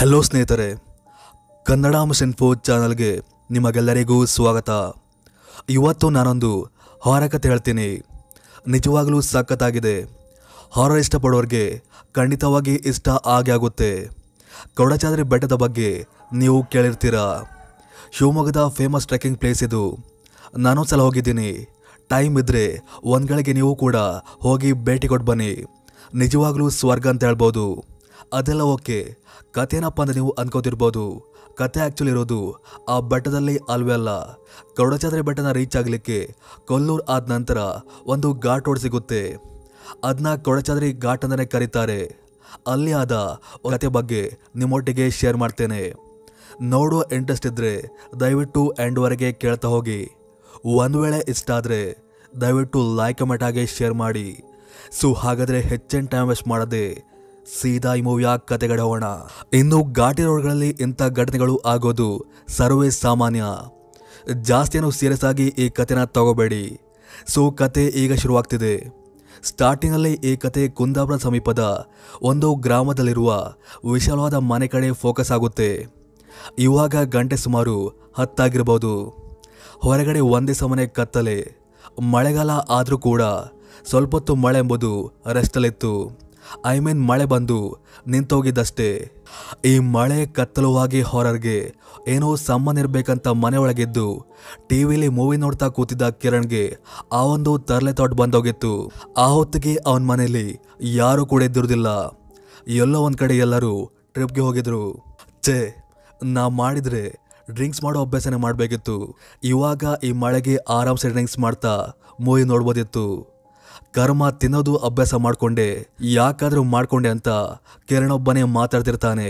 hello ಸ್ನೇಹಿತರೆ Kannada info ಚಾನಲ್ಗೆ ನಿಮಗೆಲ್ಲರಿಗೂ ಸ್ವಾಗತ ಇವತ್ತು ನಾನೊಂದು ಹಾರರ್ ಕತೆ ಹೇಳ್ತೀನಿ ನಿಜವಾಗಲೂ ಸಖತ್ತಾಗಿದೆ ಹಾರರ್ ಇಷ್ಟಪಡೋರಿಗೆ ಖಂಡಿತವಾಗಿ ಇಷ್ಟ ಆಗೇ ಆಗುತ್ತೆ ಕೊಡಚಾದ್ರಿ ಬೆಟ್ಟದ ಬಗ್ಗೆ ನೀವು ಕೇಳಿರ್ತೀರಾ ಶಿವಮೊಗ್ಗದ ಫೇಮಸ್ ಟ್ರೆಕ್ಕಿಂಗ್ ಪ್ಲೇಸ್ ಇದು ನಾನು ಸಲ ಹೋಗಿದ್ದೀನಿ ಟೈಮ್ ಇದ್ದರೆ ಒಂದ್ಗಳಿಗೆ ನೀವು ಕೂಡ ಹೋಗಿ ಭೇಟಿ ಕೊಟ್ಟು ಬನ್ನಿ ನಿಜವಾಗ್ಲೂ ಸ್ವರ್ಗ ಅಂತ ಹೇಳ್ಬೋದು ಅದೆಲ್ಲ ಓಕೆ ಕಥೆನಪ್ಪ ಅಂತ ನೀವು ಅನ್ಕೋತಿರ್ಬೋದು ಕತೆ ಆ್ಯಕ್ಚುಲಿ ಇರೋದು ಆ ಬೆಟ್ಟದಲ್ಲಿ ಅಲ್ವೇ ಅಲ್ಲ ಗೌಡಚಾದ್ರಿ ಬೆಟ್ಟನ ರೀಚ್ ಆಗಲಿಕ್ಕೆ ಕೊಲ್ಲೂರು ಆದ ನಂತರ ಒಂದು ಘಾಟ್ ರೋಡ್ ಸಿಗುತ್ತೆ ಅದನ್ನ ಕೊಡಚಾದ್ರಿ ಘಾಟ್ ಅಂತಲೇ ಕರೀತಾರೆ ಅಲ್ಲಿ ಆದ ಕತೆ ಬಗ್ಗೆ ನಿಮ್ಮೊಟ್ಟಿಗೆ ಶೇರ್ ಮಾಡ್ತೇನೆ ನೋಡೋ ಇಂಟ್ರೆಸ್ಟ್ ಇದ್ದರೆ ದಯವಿಟ್ಟು ಎಂಡ್ವರೆಗೆ ಕೇಳ್ತಾ ಹೋಗಿ ಒಂದು ವೇಳೆ ಇಷ್ಟ ಆದರೆ ದಯವಿಟ್ಟು ಲೈಕ್ ಕಮೆಂಟ್ ಆಗಿ ಶೇರ್ ಮಾಡಿ ಸೊ ಹಾಗಾದರೆ ಹೆಚ್ಚಿನ ಟೈಮ್ ವೇಸ್ಟ್ ಮಾಡದೆ ಸೀದಾ ಈ ಮೂವಿಯ ಕತೆಗಡೆ ಹೋಗೋಣ ಇನ್ನು ಘಾಟಿ ರೋಡ್ಗಳಲ್ಲಿ ಇಂಥ ಘಟನೆಗಳು ಆಗೋದು ಸರ್ವೇ ಸಾಮಾನ್ಯ ಜಾಸ್ತಿ ಏನು ಸೀರಿಯಸ್ ಆಗಿ ಈ ಕತೆನ ತಗೋಬೇಡಿ ಸೊ ಕತೆ ಈಗ ಶುರುವಾಗ್ತಿದೆ ಸ್ಟಾರ್ಟಿಂಗಲ್ಲಿ ಈ ಕತೆ ಕುಂದಾಪುರ ಸಮೀಪದ ಒಂದು ಗ್ರಾಮದಲ್ಲಿರುವ ವಿಶಾಲವಾದ ಮನೆ ಕಡೆ ಫೋಕಸ್ ಆಗುತ್ತೆ ಇವಾಗ ಗಂಟೆ ಸುಮಾರು ಹತ್ತಾಗಿರ್ಬೋದು ಹೊರಗಡೆ ಒಂದೇ ಸಮನೆ ಕತ್ತಲೆ ಮಳೆಗಾಲ ಆದರೂ ಕೂಡ ಸ್ವಲ್ಪ ಹೊತ್ತು ಮಳೆ ಎಂಬುದು ರೆಸ್ಟಲ್ಲಿತ್ತು ಐ ಮೀನ್ ಮಳೆ ಬಂದು ನಿಂತೋಗಿದ್ದಷ್ಟೇ ಈ ಮಳೆ ಕತ್ತಲುವಾಗಿ ಹಾರರ್ಗೆ ಏನೋ ಸಂಬಂಧ ಇರಬೇಕಂತ ಮನೆ ಒಳಗೆದ್ದು ಟಿ ವಿಲಿ ಮೂವಿ ನೋಡ್ತಾ ಕೂತಿದ್ದ ಕಿರಣ್ಗೆ ಆ ಒಂದು ತರಲೆ ಥಾಟ್ ಬಂದೋಗಿತ್ತು ಆ ಹೊತ್ತಿಗೆ ಅವನ ಮನೆಯಲ್ಲಿ ಯಾರೂ ಕೂಡ ಇದ್ದಿರೋದಿಲ್ಲ ಎಲ್ಲೋ ಒಂದು ಕಡೆ ಎಲ್ಲರೂ ಟ್ರಿಪ್ಗೆ ಹೋಗಿದ್ರು ಛೇ ನಾ ಮಾಡಿದ್ರೆ ಡ್ರಿಂಕ್ಸ್ ಮಾಡೋ ಅಭ್ಯಾಸನೇ ಮಾಡಬೇಕಿತ್ತು ಇವಾಗ ಈ ಮಳೆಗೆ ಆರಾಮ್ಸೆ ಡ್ರಿಂಕ್ಸ್ ಮಾಡ್ತಾ ಮೂವಿ ನೋಡ್ಬೋದಿತ್ತು ಕರ್ಮ ತಿನ್ನೋದು ಅಭ್ಯಾಸ ಮಾಡಿಕೊಂಡೆ ಯಾಕಾದರೂ ಮಾಡಿಕೊಂಡೆ ಅಂತ ಕಿರಣೊಬ್ಬನೇ ಮಾತಾಡ್ತಿರ್ತಾನೆ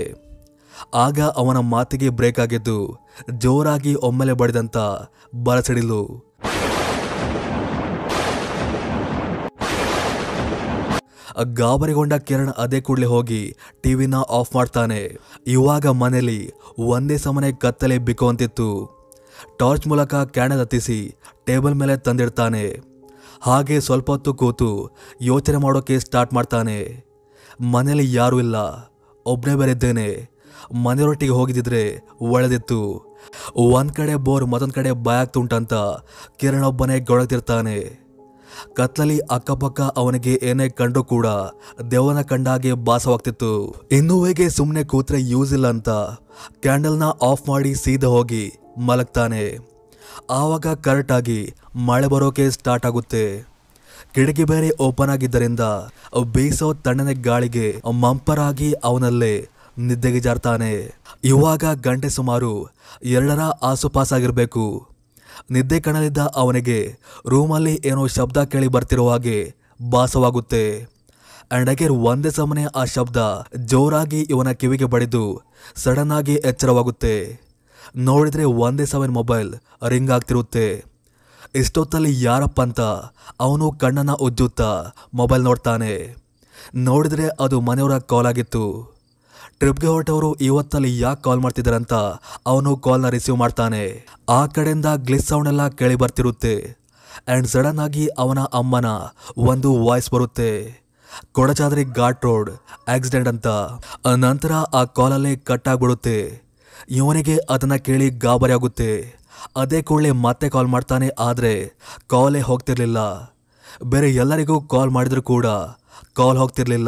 ಆಗ ಅವನ ಮಾತಿಗೆ ಬ್ರೇಕ್ ಆಗಿದ್ದು ಜೋರಾಗಿ ಒಮ್ಮೆಲೆ ಬಡಿದಂತ ಬರಸಿಡಿಲು ಗಾಬರಿಗೊಂಡ ಕಿರಣ್ ಅದೇ ಕೂಡಲೇ ಹೋಗಿ ಟಿವಿನ ಆಫ್ ಮಾಡ್ತಾನೆ ಇವಾಗ ಮನೇಲಿ ಒಂದೇ ಸಮನೆ ಕತ್ತಲೆ ಬಿಕ್ಕುವಂತಿತ್ತು ಟಾರ್ಚ್ ಮೂಲಕ ಕ್ಯಾಂಡಲ್ ಹತ್ತಿಸಿ ಟೇಬಲ್ ಮೇಲೆ ತಂದಿಡ್ತಾನೆ ಹಾಗೆ ಸ್ವಲ್ಪ ಹೊತ್ತು ಕೂತು ಯೋಚನೆ ಮಾಡೋಕೆ ಸ್ಟಾರ್ಟ್ ಮಾಡ್ತಾನೆ ಮನೇಲಿ ಯಾರೂ ಇಲ್ಲ ಒಬ್ಬನೇ ಬೇರೆ ಇದ್ದೇನೆ ಮನೆಯೊಟ್ಟಿಗೆ ಹೋಗಿದ್ದಿದ್ರೆ ಒಳ್ಳೆದಿತ್ತು ಒಂದ್ ಕಡೆ ಬೋರ್ ಮತ್ತೊಂದ್ ಕಡೆ ಬಾಯಾಗ್ತುಂಟಂತ ಕಿರಣ್ ಒಬ್ಬನೇ ಗೊಳತಿರ್ತಾನೆ ಕತ್ಲಲ್ಲಿ ಅಕ್ಕಪಕ್ಕ ಅವನಿಗೆ ಏನೇ ಕಂಡು ಕೂಡ ದೆವ್ವನ ಕಂಡಾಗೆ ಭಾಸವಾಗ್ತಿತ್ತು ಇನ್ನೂ ಹೇಗೆ ಸುಮ್ಮನೆ ಕೂತ್ರೆ ಯೂಸ್ ಇಲ್ಲ ಅಂತ ಕ್ಯಾಂಡಲ್ನ ಆಫ್ ಮಾಡಿ ಸೀದಾ ಹೋಗಿ ಮಲಗ್ತಾನೆ ಆವಾಗ ಕರೆಕ್ಟಾಗಿ ಮಳೆ ಬರೋಕೆ ಸ್ಟಾರ್ಟ್ ಆಗುತ್ತೆ ಕಿಟಕಿ ಬೇರೆ ಓಪನ್ ಆಗಿದ್ದರಿಂದ ಬೀಸೋ ತಣ್ಣನೆ ಗಾಳಿಗೆ ಮಂಪರಾಗಿ ಅವನಲ್ಲೇ ನಿದ್ದೆಗೆ ಜಾರ್ತಾನೆ ಇವಾಗ ಗಂಟೆ ಸುಮಾರು ಎರಡರ ಆಸುಪಾಸಾಗಿರ್ಬೇಕು ನಿದ್ದೆ ಕಣಲಿದ್ದ ಅವನಿಗೆ ರೂಮಲ್ಲಿ ಏನೋ ಶಬ್ದ ಕೇಳಿ ಬರ್ತಿರೋ ಹಾಗೆ ಭಾಸವಾಗುತ್ತೆ ಅಂಡ್ ಅಗೇರ್ ಒಂದೇ ಸಮನೆ ಆ ಶಬ್ದ ಜೋರಾಗಿ ಇವನ ಕಿವಿಗೆ ಬಡಿದು ಸಡನ್ ಆಗಿ ಎಚ್ಚರವಾಗುತ್ತೆ ನೋಡಿದ್ರೆ ಒಂದೇ ಸೆವೆನ್ ಮೊಬೈಲ್ ರಿಂಗ್ ಆಗ್ತಿರುತ್ತೆ ಇಷ್ಟೊತ್ತಲ್ಲಿ ಯಾರಪ್ಪ ಅಂತ ಅವನು ಕಣ್ಣನ್ನ ಉಜ್ಜುತ್ತಾ ಮೊಬೈಲ್ ನೋಡ್ತಾನೆ ನೋಡಿದ್ರೆ ಅದು ಮನೆಯವರ ಕಾಲ್ ಆಗಿತ್ತು ಟ್ರಿಪ್ಗೆ ಹೊರಟವರು ಇವತ್ತಲ್ಲಿ ಯಾಕೆ ಕಾಲ್ ಮಾಡ್ತಿದ್ದಾರಂತ ಅವನು ಕಾಲ್ನ ರಿಸೀವ್ ಮಾಡ್ತಾನೆ ಆ ಕಡೆಯಿಂದ ಗ್ಲಿಸ್ ಸೌಂಡ್ ಎಲ್ಲ ಕೇಳಿ ಬರ್ತಿರುತ್ತೆ ಆ್ಯಂಡ್ ಸಡನ್ ಆಗಿ ಅವನ ಅಮ್ಮನ ಒಂದು ವಾಯ್ಸ್ ಬರುತ್ತೆ ಕೊಡಚಾದ್ರಿ ಘಾಟ್ ರೋಡ್ ಆಕ್ಸಿಡೆಂಟ್ ಅಂತ ಆ ನಂತರ ಆ ಕಾಲಲ್ಲೇ ಕಟ್ ಆಗ್ಬಿಡುತ್ತೆ ಇವನಿಗೆ ಅದನ್ನ ಕೇಳಿ ಗಾಬರಿ ಆಗುತ್ತೆ ಅದೇ ಕೂಡಲೇ ಮತ್ತೆ ಕಾಲ್ ಮಾಡ್ತಾನೆ ಆದರೆ ಕಾಲೇ ಹೋಗ್ತಿರ್ಲಿಲ್ಲ ಬೇರೆ ಎಲ್ಲರಿಗೂ ಕಾಲ್ ಮಾಡಿದ್ರು ಕೂಡ ಕಾಲ್ ಹೋಗ್ತಿರ್ಲಿಲ್ಲ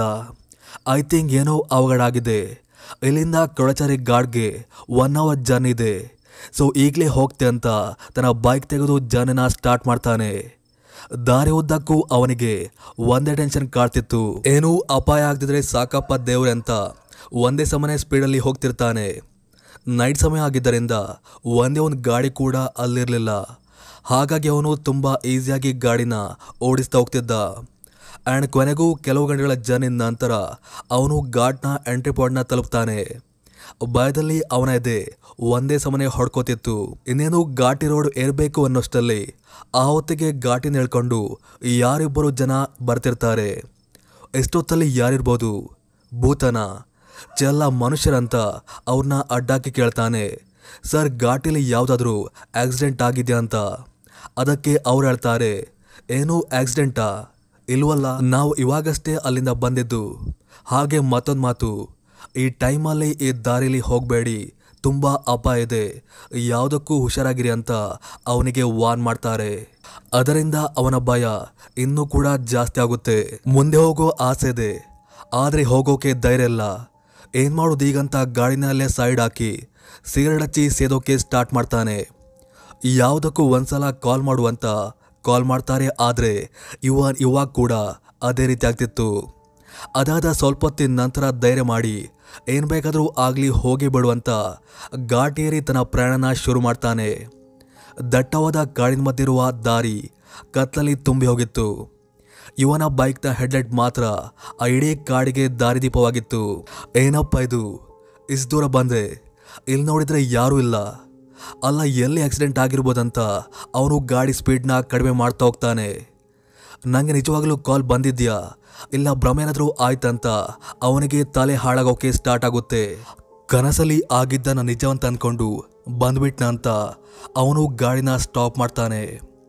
ಐ ಥಿಂಕ್ ಏನೋ ಅವಘಡ ಆಗಿದೆ ಇಲ್ಲಿಂದ ಕೊಡಚಾರಿ ಗಾಡ್ಗೆ ಒನ್ ಅವರ್ ಜರ್ನಿ ಇದೆ ಸೊ ಈಗಲೇ ಹೋಗ್ತೆ ಅಂತ ತನ್ನ ಬೈಕ್ ತೆಗೆದು ಜರ್ನಿನ ಸ್ಟಾರ್ಟ್ ಮಾಡ್ತಾನೆ ದಾರಿ ಉದ್ದಕ್ಕೂ ಅವನಿಗೆ ಒಂದೇ ಟೆನ್ಷನ್ ಕಾಡ್ತಿತ್ತು ಏನೂ ಅಪಾಯ ಆಗ್ತಿದ್ರೆ ಸಾಕಪ್ಪ ದೇವ್ರೆ ಅಂತ ಒಂದೇ ಸಮನೆ ಸ್ಪೀಡಲ್ಲಿ ಹೋಗ್ತಿರ್ತಾನೆ ನೈಟ್ ಸಮಯ ಆಗಿದ್ದರಿಂದ ಒಂದೇ ಒಂದು ಗಾಡಿ ಕೂಡ ಅಲ್ಲಿರಲಿಲ್ಲ ಹಾಗಾಗಿ ಅವನು ತುಂಬ ಈಸಿಯಾಗಿ ಗಾಡಿನ ಓಡಿಸ್ತಾ ಹೋಗ್ತಿದ್ದ ಆ್ಯಂಡ್ ಕೊನೆಗೂ ಕೆಲವು ಗಂಟೆಗಳ ಜರ್ನಿ ನಂತರ ಅವನು ಘಾಟ್ನ ಎಂಟ್ರಿ ಪಾಯಿಂಟ್ನ ತಲುಪ್ತಾನೆ ಭಯದಲ್ಲಿ ಅವನ ಎದೆ ಒಂದೇ ಸಮನೆ ಹೊಡ್ಕೋತಿತ್ತು ಇನ್ನೇನು ಘಾಟಿ ರೋಡ್ ಏರ್ಬೇಕು ಅನ್ನೋಷ್ಟರಲ್ಲಿ ಆ ಹೊತ್ತಿಗೆ ಘಾಟಿನ ಹೇಳ್ಕೊಂಡು ಯಾರಿಬ್ಬರು ಜನ ಬರ್ತಿರ್ತಾರೆ ಎಷ್ಟೊತ್ತಲ್ಲಿ ಯಾರಿರ್ಬೋದು ಭೂತನ ಚೆಲ್ಲ ಮನುಷ್ಯರಂತ ಅವ್ರನ್ನ ಅಡ್ಡಾಕಿ ಕೇಳ್ತಾನೆ ಸರ್ ಘಾಟಿಲಿ ಯಾವುದಾದ್ರೂ ಆಕ್ಸಿಡೆಂಟ್ ಆಗಿದೆಯಾ ಅಂತ ಅದಕ್ಕೆ ಅವ್ರು ಹೇಳ್ತಾರೆ ಏನು ಆಕ್ಸಿಡೆಂಟಾ ಇಲ್ವಲ್ಲ ನಾವು ಇವಾಗಷ್ಟೇ ಅಲ್ಲಿಂದ ಬಂದಿದ್ದು ಹಾಗೆ ಮತ್ತೊಂದು ಮಾತು ಈ ಟೈಮಲ್ಲಿ ಈ ದಾರಿಲಿ ಹೋಗಬೇಡಿ ತುಂಬ ಅಪಾಯ ಇದೆ ಯಾವುದಕ್ಕೂ ಹುಷಾರಾಗಿರಿ ಅಂತ ಅವನಿಗೆ ವಾರ್ನ್ ಮಾಡ್ತಾರೆ ಅದರಿಂದ ಅವನ ಭಯ ಇನ್ನೂ ಕೂಡ ಜಾಸ್ತಿ ಆಗುತ್ತೆ ಮುಂದೆ ಹೋಗೋ ಆಸೆ ಇದೆ ಆದರೆ ಹೋಗೋಕೆ ಧೈರ್ಯ ಇಲ್ಲ ಏನು ಮಾಡೋದು ಈಗಂತ ಗಾಡಿನಲ್ಲೇ ಸೈಡ್ ಹಾಕಿ ಸಿಗರೆಟ್ ಹಚ್ಚಿ ಸೇದೋಕೆ ಸ್ಟಾರ್ಟ್ ಮಾಡ್ತಾನೆ ಯಾವುದಕ್ಕೂ ಒಂದ್ಸಲ ಕಾಲ್ ಮಾಡುವಂತ ಕಾಲ್ ಮಾಡ್ತಾರೆ ಆದರೆ ಇವ ಇವಾಗ ಕೂಡ ಅದೇ ರೀತಿ ಆಗ್ತಿತ್ತು ಅದಾದ ಸ್ವಲ್ಪ ಹೊತ್ತಿನ ನಂತರ ಧೈರ್ಯ ಮಾಡಿ ಏನು ಬೇಕಾದರೂ ಆಗಲಿ ಹೋಗಿ ಬಿಡುವಂತ ಘಾಟಿಯೇರಿ ತನ್ನ ಪ್ರಯಾಣನ ಶುರು ಮಾಡ್ತಾನೆ ದಟ್ಟವಾದ ಕಾಡಿನ ಮಧ್ಯೆರುವ ದಾರಿ ಕತ್ತಲಲ್ಲಿ ತುಂಬಿ ಹೋಗಿತ್ತು ಇವನ ಬೈಕ್ನ ಹೆಡ್ಲೈಟ್ ಮಾತ್ರ ಆ ಇಡೀ ಕಾಡಿಗೆ ದಾರಿದೀಪವಾಗಿತ್ತು ಏನಪ್ಪ ಇದು ಇಷ್ಟು ದೂರ ಬಂದೆ ಇಲ್ಲಿ ನೋಡಿದ್ರೆ ಯಾರೂ ಇಲ್ಲ ಅಲ್ಲ ಎಲ್ಲಿ ಆಕ್ಸಿಡೆಂಟ್ ಆಗಿರ್ಬೋದಂತ ಅವನು ಗಾಡಿ ಸ್ಪೀಡ್ನ ಕಡಿಮೆ ಮಾಡ್ತಾ ಹೋಗ್ತಾನೆ ನನಗೆ ನಿಜವಾಗ್ಲೂ ಕಾಲ್ ಬಂದಿದ್ಯಾ ಇಲ್ಲ ಭ್ರಮೆ ಏನಾದರೂ ಆಯ್ತಂತ ಅವನಿಗೆ ತಲೆ ಹಾಳಾಗೋಕೆ ಸ್ಟಾರ್ಟ್ ಆಗುತ್ತೆ ಕನಸಲ್ಲಿ ಆಗಿದ್ದನ್ನ ನಿಜವಂತ ಅನ್ಕೊಂಡು ಬಂದ್ಬಿಟ್ನ ಅಂತ ಅವನು ಗಾಡಿನ ಸ್ಟಾಪ್ ಮಾಡ್ತಾನೆ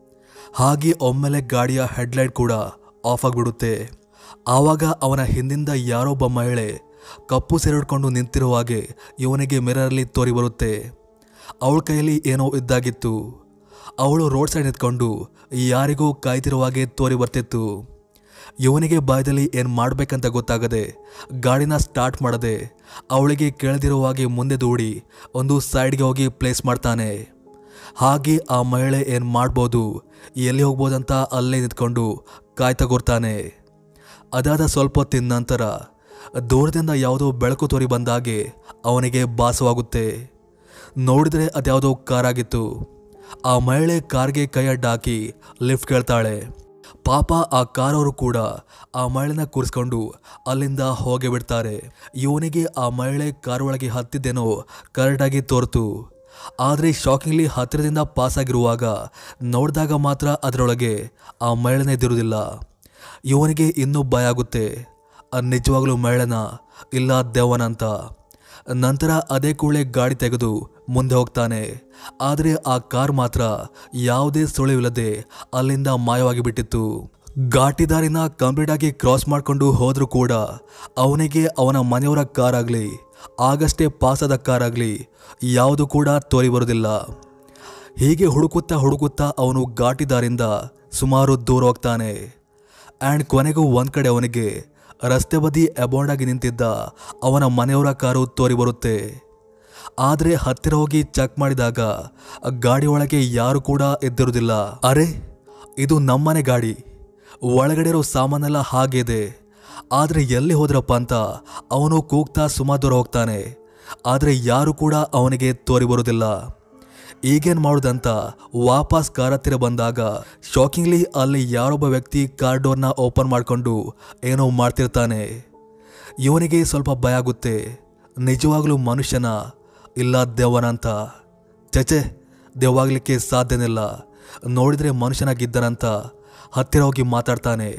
ಹಾಗೆ ಒಮ್ಮೆಲೆ ಗಾಡಿಯ ಹೆಡ್ಲೈಟ್ ಕೂಡ ಆಫ್ ಆಗಿಬಿಡುತ್ತೆ ಆವಾಗ ಅವನ ಹಿಂದಿಂದ ಯಾರೊಬ್ಬ ಮಹಿಳೆ ಕಪ್ಪು ಸೆರೆಡ್ಕೊಂಡು ನಿಂತಿರುವ ಹಾಗೆ ಇವನಿಗೆ ಮಿರರಲ್ಲಿ ತೋರಿ ಬರುತ್ತೆ ಅವಳ ಕೈಯಲ್ಲಿ ಏನೋ ಇದ್ದಾಗಿತ್ತು ಅವಳು ರೋಡ್ ಸೈಡ್ ನಿಂತ್ಕೊಂಡು ಯಾರಿಗೂ ಕಾಯ್ತಿರುವ ಹಾಗೆ ತೋರಿ ಬರ್ತಿತ್ತು ಇವನಿಗೆ ಬಾಯದಲ್ಲಿ ಏನು ಮಾಡಬೇಕಂತ ಗೊತ್ತಾಗದೆ ಗಾಡಿನ ಸ್ಟಾರ್ಟ್ ಮಾಡದೆ ಅವಳಿಗೆ ಕೇಳದಿರುವ ಹಾಗೆ ಮುಂದೆ ದೂಡಿ ಒಂದು ಸೈಡ್ಗೆ ಹೋಗಿ ಪ್ಲೇಸ್ ಮಾಡ್ತಾನೆ ಹಾಗೆ ಆ ಮಹಿಳೆ ಏನು ಮಾಡ್ಬೋದು ಎಲ್ಲಿ ಹೋಗ್ಬೋದಂತ ಅಲ್ಲೇ ನಿಂತ್ಕೊಂಡು ಕಾಯ್ತಾ ಕೂರ್ತಾನೆ ಅದಾದ ಸ್ವಲ್ಪ ಹೊತ್ತಿನ ನಂತರ ದೂರದಿಂದ ಯಾವುದೋ ಬೆಳಕು ತೋರಿ ಬಂದಾಗೆ ಅವನಿಗೆ ಭಾಸವಾಗುತ್ತೆ ನೋಡಿದ್ರೆ ಅದ್ಯಾವುದೋ ಕಾರ್ ಆಗಿತ್ತು ಆ ಮಹಿಳೆ ಕಾರ್ಗೆ ಕೈ ಅಡ್ಡಾಕಿ ಲಿಫ್ಟ್ ಕೇಳ್ತಾಳೆ ಪಾಪ ಆ ಕಾರವರು ಕೂಡ ಆ ಮಹಿಳೆನ ಕೂರಿಸ್ಕೊಂಡು ಅಲ್ಲಿಂದ ಹೋಗಿ ಬಿಡ್ತಾರೆ ಇವನಿಗೆ ಆ ಮಹಿಳೆ ಕಾರ್ ಒಳಗೆ ಹತ್ತಿದ್ದೇನೋ ಕರೆಕ್ಟಾಗಿ ತೋರ್ತು ಆದರೆ ಶಾಕಿಂಗ್ಲಿ ಹತ್ತಿರದಿಂದ ಪಾಸ್ ಆಗಿರುವಾಗ ನೋಡಿದಾಗ ಮಾತ್ರ ಅದರೊಳಗೆ ಆ ಮಹಿಳೆನೇ ಇದ್ದಿರುವುದಿಲ್ಲ ಇವನಿಗೆ ಇನ್ನೂ ಭಯ ಆಗುತ್ತೆ ಅದ್ ನಿಜವಾಗ್ಲೂ ಮಹಿಳೆನ ಇಲ್ಲ ದೆವ್ವನ ಅಂತ ನಂತರ ಅದೇ ಕೂಡಲೇ ಗಾಡಿ ತೆಗೆದು ಮುಂದೆ ಹೋಗ್ತಾನೆ ಆದರೆ ಆ ಕಾರ್ ಮಾತ್ರ ಯಾವುದೇ ಸುಳಿವಿಲ್ಲದೆ ಅಲ್ಲಿಂದ ಮಾಯವಾಗಿ ಬಿಟ್ಟಿತ್ತು ಘಾಟಿ ದಾರಿನ ಕಂಪ್ಲೀಟ್ ಆಗಿ ಕ್ರಾಸ್ ಮಾಡಿಕೊಂಡು ಹೋದ್ರೂ ಕೂಡ ಅವನಿಗೆ ಅವನ ಮನೆಯವರ ಕಾರ್ ಆಗಲಿ ಆಗಷ್ಟೇ ಪಾಸಾದ ಕಾರ್ ಆಗಲಿ ಯಾವುದು ಕೂಡ ತೋರಿ ಬರೋದಿಲ್ಲ ಹೀಗೆ ಹುಡುಕುತ್ತಾ ಹುಡುಕುತ್ತಾ ಅವನು ಘಾಟಿ ದಾರಿಂದ ಸುಮಾರು ದೂರ ಹೋಗ್ತಾನೆ ಆ್ಯಂಡ್ ಕೊನೆಗೂ ಒಂದು ಕಡೆ ಅವನಿಗೆ ರಸ್ತೆ ಬದಿ ಅಬೌಂಡ್ ಆಗಿ ನಿಂತಿದ್ದ ಅವನ ಮನೆಯವರ ಕಾರು ತೋರಿ ಬರುತ್ತೆ ಆದರೆ ಹತ್ತಿರ ಹೋಗಿ ಚೆಕ್ ಮಾಡಿದಾಗ ಆ ಗಾಡಿ ಒಳಗೆ ಯಾರು ಕೂಡ ಎದ್ದಿರುವುದಿಲ್ಲ ಅರೆ ಇದು ನಮ್ಮನೆ ಗಾಡಿ ಒಳಗಡೆ ಇರೋ ಸಾಮಾನೆಲ್ಲ ಹಾಗಿದೆ ಆದರೆ ಎಲ್ಲಿ ಹೋದ್ರಪ್ಪ ಅಂತ ಅವನು ಕೂಗ್ತಾ ಸುಮಾರು ದೂರ ಹೋಗ್ತಾನೆ ಆದರೆ ಯಾರು ಕೂಡ ಅವನಿಗೆ ತೋರಿ ಬರೋದಿಲ್ಲ ಈಗೇನು ಮಾಡೋದಂತ ವಾಪಸ್ ಕಾರ್ ಹತ್ತಿರ ಬಂದಾಗ ಶಾಕಿಂಗ್ಲಿ ಅಲ್ಲಿ ಯಾರೊಬ್ಬ ವ್ಯಕ್ತಿ ಕಾರ್ ಡೋರ್ನ ಓಪನ್ ಮಾಡಿಕೊಂಡು ಏನೋ ಮಾಡ್ತಿರ್ತಾನೆ ಇವನಿಗೆ ಸ್ವಲ್ಪ ಭಯ ಆಗುತ್ತೆ ನಿಜವಾಗ್ಲೂ ಮನುಷ್ಯನ ಇಲ್ಲ ದೆವ್ವನ ಅಂತ ಚಚೆ ದೆವ್ವಾಗ್ಲಿಕ್ಕೆ ಸಾಧ್ಯನಿಲ್ಲ ನೋಡಿದ್ರೆ ಮನುಷ್ಯನಾಗಿದ್ದನಂತ ಹತ್ತಿರ ಹೋಗಿ ಮಾತಾಡ್ತಾನೆ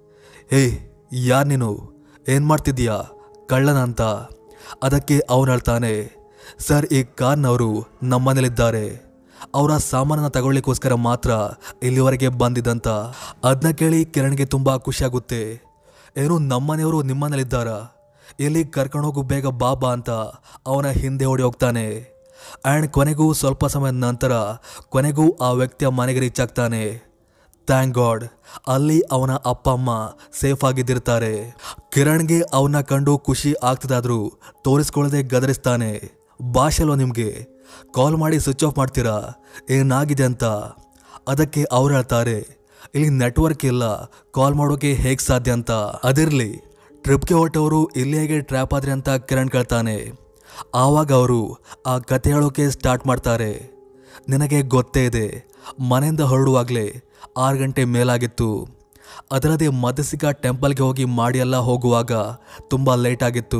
ಏಯ್ ಯಾರು ನೀನು ಏನು ಮಾಡ್ತಿದ್ದೀಯಾ ಕಳ್ಳನ ಅಂತ ಅದಕ್ಕೆ ಅವನು ಹೇಳ್ತಾನೆ ಸರ್ ಈ ಕಾರ್ನವರು ನಮ್ಮನೇಲಿದ್ದಾರೆ ಅವರ ಸಾಮಾನನ್ನ ತಗೊಳ್ಳಿಕ್ಕೋಸ್ಕರ ಮಾತ್ರ ಇಲ್ಲಿವರೆಗೆ ಬಂದಿದ್ದಂತ ಅದನ್ನ ಕೇಳಿ ಕಿರಣ್ಗೆ ತುಂಬ ಖುಷಿಯಾಗುತ್ತೆ ಏನು ನಮ್ಮನೆಯವರು ನಿಮ್ಮನೇಲಿದ್ದಾರಾ ಎಲ್ಲಿ ಕರ್ಕೊಂಡು ಹೋಗು ಬೇಗ ಬಾಬಾ ಅಂತ ಅವನ ಹಿಂದೆ ಓಡಿ ಹೋಗ್ತಾನೆ ಆ್ಯಂಡ್ ಕೊನೆಗೂ ಸ್ವಲ್ಪ ಸಮಯದ ನಂತರ ಕೊನೆಗೂ ಆ ವ್ಯಕ್ತಿಯ ಮನೆಗೆ ರೀಚ್ ಆಗ್ತಾನೆ ಥ್ಯಾಂಕ್ ಗಾಡ್ ಅಲ್ಲಿ ಅವನ ಅಪ್ಪ ಅಮ್ಮ ಸೇಫ್ ಆಗಿದ್ದಿರ್ತಾರೆ ಕಿರಣ್ಗೆ ಅವನ್ನ ಕಂಡು ಖುಷಿ ಆಗ್ತದಾದ್ರೂ ತೋರಿಸ್ಕೊಳ್ಳದೆ ಗದರಿಸ್ತಾನೆ ಭಾಷೆಲ್ವ ನಿಮಗೆ ಕಾಲ್ ಮಾಡಿ ಸ್ವಿಚ್ ಆಫ್ ಮಾಡ್ತೀರಾ ಏನಾಗಿದೆ ಅಂತ ಅದಕ್ಕೆ ಅವ್ರು ಹೇಳ್ತಾರೆ ಇಲ್ಲಿ ನೆಟ್ವರ್ಕ್ ಇಲ್ಲ ಕಾಲ್ ಮಾಡೋಕೆ ಹೇಗೆ ಸಾಧ್ಯ ಅಂತ ಅದಿರಲಿ ಟ್ರಿಪ್ಗೆ ಹೊರಟವರು ಇಲ್ಲಿ ಹೇಗೆ ಟ್ರ್ಯಾಪ್ ಆದ್ರಿ ಅಂತ ಕಿರಣ್ ಕೇಳ್ತಾನೆ ಆವಾಗ ಅವರು ಆ ಕತೆ ಹೇಳೋಕೆ ಸ್ಟಾರ್ಟ್ ಮಾಡ್ತಾರೆ ನಿನಗೆ ಗೊತ್ತೇ ಇದೆ ಮನೆಯಿಂದ ಹೊರಡುವಾಗಲೇ ಆರು ಗಂಟೆ ಮೇಲಾಗಿತ್ತು ಅದಲ್ಲದೆ ಮದಸಿಕ ಟೆಂಪಲ್ಗೆ ಹೋಗಿ ಮಾಡಿ ಎಲ್ಲ ಹೋಗುವಾಗ ತುಂಬ ಲೇಟ್ ಆಗಿತ್ತು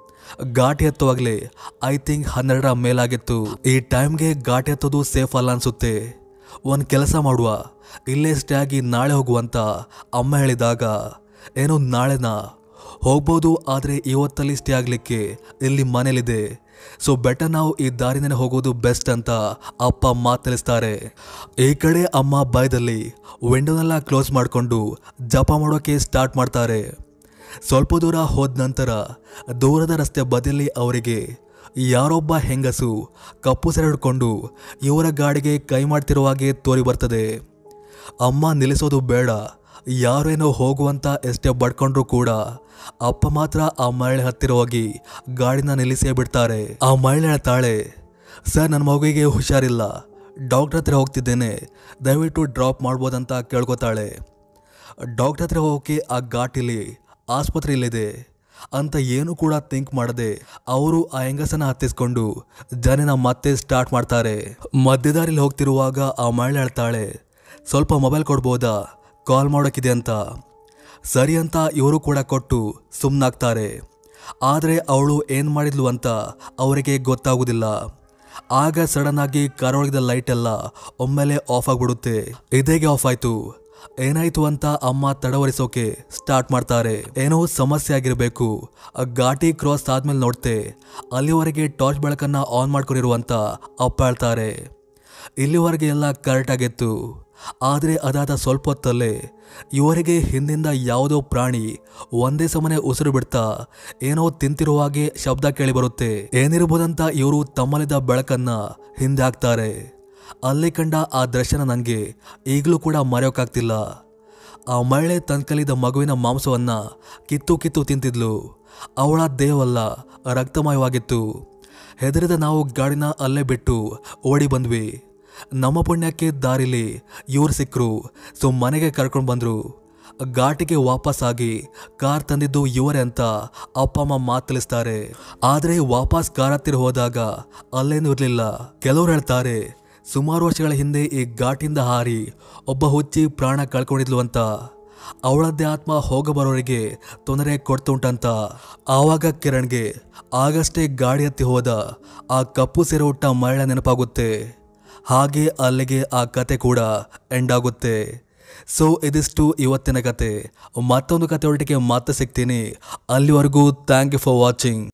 ಘಾಟಿ ಹತ್ತುವಾಗಲೇ ಐ ಥಿಂಕ್ ಹನ್ನೆರಡರ ಮೇಲಾಗಿತ್ತು ಈ ಟೈಮ್ಗೆ ಘಾಟಿ ಹತ್ತೋದು ಸೇಫ್ ಅಲ್ಲ ಅನ್ಸುತ್ತೆ ಒಂದು ಕೆಲಸ ಮಾಡುವ ಇಲ್ಲೇ ಸ್ಟೇ ಆಗಿ ನಾಳೆ ಹೋಗುವಂತ ಅಮ್ಮ ಹೇಳಿದಾಗ ಏನು ನಾಳೆನಾ ಹೋಗ್ಬೋದು ಆದರೆ ಇವತ್ತಲ್ಲಿ ಸ್ಟೇ ಆಗಲಿಕ್ಕೆ ಇಲ್ಲಿ ಮನೇಲಿದೆ ಸೊ ಬೆಟರ್ ನಾವು ಈ ದಾರಿನೇ ಹೋಗೋದು ಬೆಸ್ಟ್ ಅಂತ ಅಪ್ಪ ಮಾತು ತಿಳಿಸ್ತಾರೆ ಈ ಕಡೆ ಅಮ್ಮ ಭಯದಲ್ಲಿ ವಿಂಡೋನೆಲ್ಲ ಕ್ಲೋಸ್ ಮಾಡಿಕೊಂಡು ಜಪ ಮಾಡೋಕೆ ಸ್ಟಾರ್ಟ್ ಮಾಡ್ತಾರೆ ಸ್ವಲ್ಪ ದೂರ ಹೋದ ನಂತರ ದೂರದ ರಸ್ತೆ ಬದಿಯಲ್ಲಿ ಅವರಿಗೆ ಯಾರೊಬ್ಬ ಹೆಂಗಸು ಕಪ್ಪು ಸೆರೆ ಹಿಡ್ಕೊಂಡು ಇವರ ಗಾಡಿಗೆ ಕೈ ಮಾಡ್ತಿರುವಾಗೆ ತೋರಿ ಬರ್ತದೆ ಅಮ್ಮ ನಿಲ್ಲಿಸೋದು ಬೇಡ ಯಾರೇನೋ ಹೋಗುವಂತ ಎಷ್ಟೇ ಬಡ್ಕೊಂಡ್ರು ಕೂಡ ಅಪ್ಪ ಮಾತ್ರ ಆ ಮಹಿಳೆ ಹತ್ತಿರ ಹೋಗಿ ಗಾಡಿನ ನಿಲ್ಲಿಸೇ ಬಿಡ್ತಾರೆ ಆ ಮಹಿಳೆ ಹೇಳ್ತಾಳೆ ಸರ್ ನನ್ನ ಮಗುವಿಗೆ ಹುಷಾರಿಲ್ಲ ಡಾಕ್ಟರ್ ಹತ್ರ ಹೋಗ್ತಿದ್ದೇನೆ ದಯವಿಟ್ಟು ಡ್ರಾಪ್ ಮಾಡ್ಬೋದಂತ ಕೇಳ್ಕೊತಾಳೆ ಡಾಕ್ಟರ್ ಹತ್ರ ಹೋಗೋಕೆ ಆ ಘಾಟಿಲಿ ಆಸ್ಪತ್ರೆ ಇಲ್ಲಿದೆ ಅಂತ ಏನು ಕೂಡ ಥಿಂಕ್ ಮಾಡದೆ ಅವರು ಆ ಹೆಂಗಸನ ಹತ್ತಿಸ್ಕೊಂಡು ಜನಿನ ಮತ್ತೆ ಸ್ಟಾರ್ಟ್ ಮಾಡ್ತಾರೆ ಮಧ್ಯದಾರಿಲಿ ಹೋಗ್ತಿರುವಾಗ ಆ ಮಹಿಳೆ ಹೇಳ್ತಾಳೆ ಸ್ವಲ್ಪ ಮೊಬೈಲ್ ಕೊಡ್ಬೋದಾ ಕಾಲ್ ಮಾಡೋಕ್ಕಿದೆ ಅಂತ ಸರಿ ಅಂತ ಇವರು ಕೂಡ ಕೊಟ್ಟು ಸುಮ್ಮನಾಗ್ತಾರೆ ಆದರೆ ಅವಳು ಏನು ಮಾಡಿದ್ಲು ಅಂತ ಅವರಿಗೆ ಗೊತ್ತಾಗುವುದಿಲ್ಲ ಆಗ ಸಡನ್ ಆಗಿ ಕಾರೊಳಗಿದ ಲೈಟ್ ಎಲ್ಲ ಒಮ್ಮೆಲೆ ಆಫ್ ಆಗ್ಬಿಡುತ್ತೆ ಇದೇಗೆ ಆಫ್ ಆಯ್ತು ಏನಾಯ್ತು ಅಂತ ಅಮ್ಮ ತಡವರಿಸೋಕೆ ಸ್ಟಾರ್ಟ್ ಮಾಡ್ತಾರೆ ಏನೋ ಸಮಸ್ಯೆ ಆಗಿರಬೇಕು ಆ ಘಾಟಿ ಕ್ರಾಸ್ ಆದ್ಮೇಲೆ ನೋಡ್ತೆ ಅಲ್ಲಿವರೆಗೆ ಟಾರ್ಚ್ ಬೆಳಕನ್ನ ಆನ್ ಮಾಡ್ಕೊಂಡಿರುವಂತ ಅಪ್ಪ ಹೇಳ್ತಾರೆ ಇಲ್ಲಿವರೆಗೆ ಎಲ್ಲ ಕರೆಕ್ಟ್ ಆಗಿತ್ತು ಆದರೆ ಅದಾದ ಸ್ವಲ್ಪ ಹೊತ್ತಲ್ಲೇ ಇವರಿಗೆ ಹಿಂದಿಂದ ಯಾವುದೋ ಪ್ರಾಣಿ ಒಂದೇ ಸಮನೆ ಉಸಿರು ಬಿಡ್ತಾ ಏನೋ ತಿಂತಿರುವ ಹಾಗೆ ಶಬ್ದ ಕೇಳಿಬರುತ್ತೆ ಏನಿರ್ಬೋದಂತ ಇವರು ತಮ್ಮಲ್ಲಿದ್ದ ಬೆಳಕನ್ನ ಹಿಂದೆ ಹಾಕ್ತಾರೆ ಅಲ್ಲಿ ಕಂಡ ಆ ದೃಶ್ಯನ ನನಗೆ ಈಗಲೂ ಕೂಡ ಮರೆಯೋಕ್ಕಾಗ್ತಿಲ್ಲ ಆ ಮಹಿಳೆ ತನ್ನ ಕಲಿದ ಮಗುವಿನ ಮಾಂಸವನ್ನ ಕಿತ್ತು ಕಿತ್ತು ತಿಂತಿದ್ಲು ಅವಳ ದೇಹವಲ್ಲ ರಕ್ತಮಯವಾಗಿತ್ತು ಹೆದರಿದ ನಾವು ಗಾಡಿನ ಅಲ್ಲೇ ಬಿಟ್ಟು ಓಡಿ ಬಂದ್ವಿ ನಮ್ಮ ಪುಣ್ಯಕ್ಕೆ ದಾರಿಲಿ ಇವ್ರು ಸಿಕ್ಕರು ಸೊ ಮನೆಗೆ ಕರ್ಕೊಂಡು ಬಂದರು ಘಾಟಿಗೆ ವಾಪಸ್ ಆಗಿ ಕಾರ್ ತಂದಿದ್ದು ಇವರೇ ಅಂತ ಅಪ್ಪ ಅಮ್ಮ ಮಾತು ತಿಳಿಸ್ತಾರೆ ಆದರೆ ವಾಪಸ್ ಕಾರ್ ಹತ್ತಿರ ಹೋದಾಗ ಅಲ್ಲೇನೂ ಇರಲಿಲ್ಲ ಕೆಲವ್ರು ಹೇಳ್ತಾರೆ ಸುಮಾರು ವರ್ಷಗಳ ಹಿಂದೆ ಈ ಘಾಟಿಂದ ಹಾರಿ ಒಬ್ಬ ಹುಚ್ಚಿ ಪ್ರಾಣ ಕಳ್ಕೊಂಡಿದ್ಲು ಅಂತ ಅವಳದ್ದೇ ಆತ್ಮ ಹೋಗಬರೋರಿಗೆ ತೊಂದರೆ ಕೊಡ್ತುಂಟಂತ ಆವಾಗ ಕಿರಣ್ಗೆ ಆಗಷ್ಟೇ ಗಾಡಿ ಹತ್ತಿ ಹೋದ ಆ ಕಪ್ಪು ಸೀರೆ ಉಟ್ಟ ಮಹಿಳೆ ನೆನಪಾಗುತ್ತೆ ಹಾಗೆ ಅಲ್ಲಿಗೆ ಆ ಕತೆ ಕೂಡ ಎಂಡ್ ಆಗುತ್ತೆ ಸೊ ಇದಿಷ್ಟು ಇವತ್ತಿನ ಕತೆ ಮತ್ತೊಂದು ಕತೆ ಒಟ್ಟಿಗೆ ಮತ್ತೆ ಸಿಗ್ತೀನಿ ಅಲ್ಲಿವರೆಗೂ ಥ್ಯಾಂಕ್ ಯು ಫಾರ್ ವಾಚಿಂಗ್